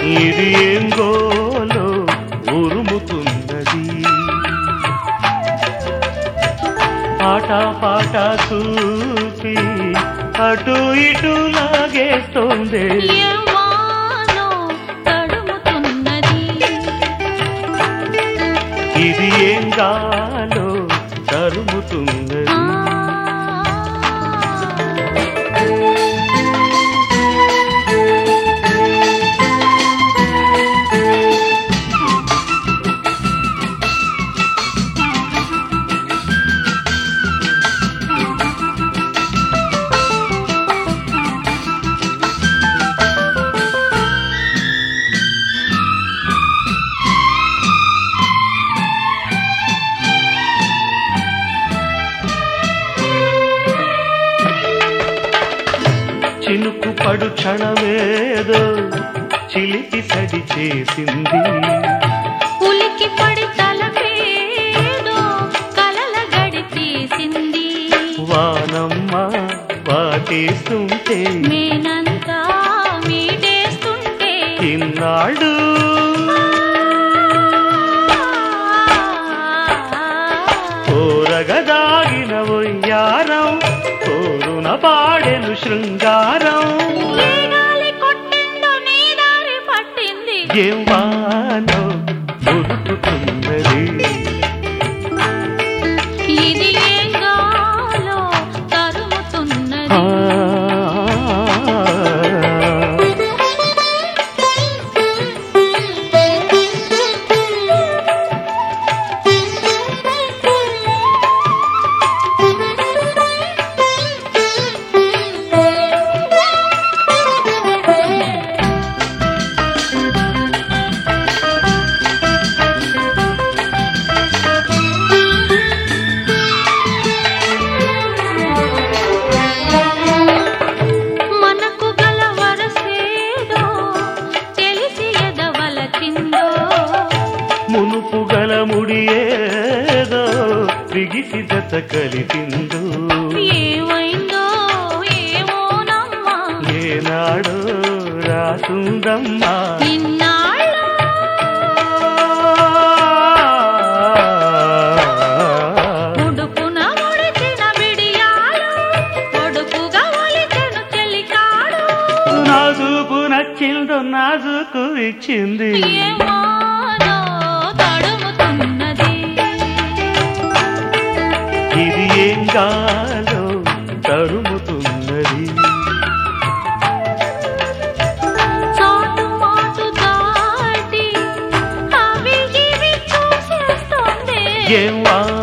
ఇది ఏం గోలో ఉరుముతున్నది పాట పాట చూపి అటు ఇటు లాగేస్తోంది యవ్వానో తడుముతున్నది ఇది ఏం గాలో తరుముతున్నది ఆ చినుకు పడు క్షణమేదో చిలిపి సడి చేసింది ఉలికి పడి తలపేదో కలల గడి తీసింది వానమ్మ వాటేస్తుంటే నేనంతా మీటేస్తుంటే ఇన్నాడు కోరగదాగిన ఒయ్యారం కోరున పాడెను శృంగారం ఏ గాలి కొట్టిందో నీ దారి పట్టింది ఏవానో దొరుకుతున్నది ఇది ఏ గాలో తరుముతున్నది మనకు గల వరసేదో తెలిసి ఎదవలచిందో మునుపు గల ముడియేదో బిగిసి జత కలిపిందు ఏమైందో ఏమోనమ్మా ఏనాడో రాసుందమ్మా ఇన్నాళ్ళు ఉడుకున ముడిచిన బిడియాలు ఒడుకుగా ఒలిచెను చెలికాడు నాజుకు నచ్చిందో నాజుకు ఇచ్చింది ఏమానో తడుముతున్నది ఇది ఏం గాలో తరుముతున్నది చాటు మాటు దాటి అవి ఇవి చూసేస్తోంది ఏం వా